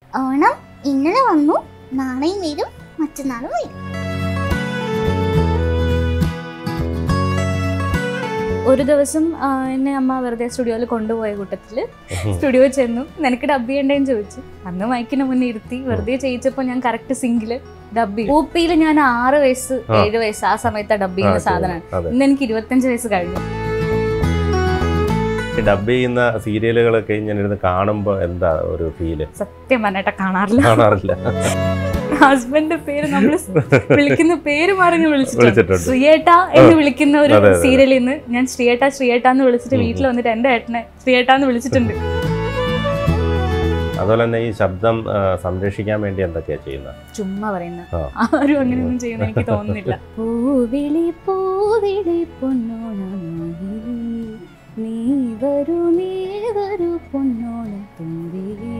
ഓണം ഇന്നലെ വന്നു നാളെയും വരും മറ്റന്നാളും വരും ഒരു ദിവസം ആ, എന്നെ അമ്മ വെറുതെ സ്റ്റുഡിയോയിൽ കൊണ്ടുപോയ കൂട്ടത്തിൽ സ്റ്റുഡിയോയിൽ ചെന്നു നിനക്ക് ഡബ് ചെയ്യണ്ടേന്ന് ചോദിച്ചു അന്ന് മൈക്കിന് മുന്നേ ഇരുത്തി വെറുതെ ചെയ്യിച്ചപ്പോൾ ഞാൻ കറക്റ്റ് സിംഗില് ഡബ് ചെയ്തു ഊപ്പിയിൽ ഞാൻ ആറ് വയസ്സ് ആ. ഏഴ് വയസ്സ് ആ സമയത്ത് ഡബ് ചെയ്യുന്ന സാധനമാണ് അതെ ഇന്ന് എനിക്ക് ഇരുപത്തഞ്ച് വയസ്സ് കഴിഞ്ഞു ഡബ് ചെയ്യുന്ന സീരിയലുകളൊക്കെ ഞാൻ ഇരുന്ന് കാണുമ്പോ എന്താ ഒരു ഫീല് സത്യം പറഞ്ഞിട്ട് കാണാറില്ല കാണാറില്ല ഹസ്ബൻഡിന്റെ പേര് നമ്മൾ വിളിക്കുന്ന പേര് മാറി ഞാൻ വിളിച്ചിട്ടുണ്ട് വിളിച്ചിട്ടുണ്ട്. ശ്രീയേട്ട എന്ന് വിളിക്കുന്ന ഒരു അതെ, അതെ. സീരിയലിൽ നിന്ന് ഞാൻ ശ്രീയേട്ട ശ്രീയേട്ട എന്ന് വിളിച്ചിട്ട് ഉം, വീട്ടിൽ വന്നിട്ട് എന്റെ ഏട്ടനെ ശ്രീയേട്ട എന്ന് വിളിച്ചിട്ടുണ്ട് അതുപോലെ തന്നെ ഈ ശബ്ദം ആ, സംരക്ഷിക്കാൻ വേണ്ടി എന്തൊക്കെയാ ചെയ്യുന്നത് ചുമ്മാ പറയുന്ന ആ. ആരും അങ്ങനെയൊന്നും ചെയ്യുന്ന എനിക്ക് തോന്നുന്നില്ല പൂവിളി പൂവിളി പൊന്നോണമായി നീ വരൂ നീ വരൂ പൊന്നോണം തുമ്പി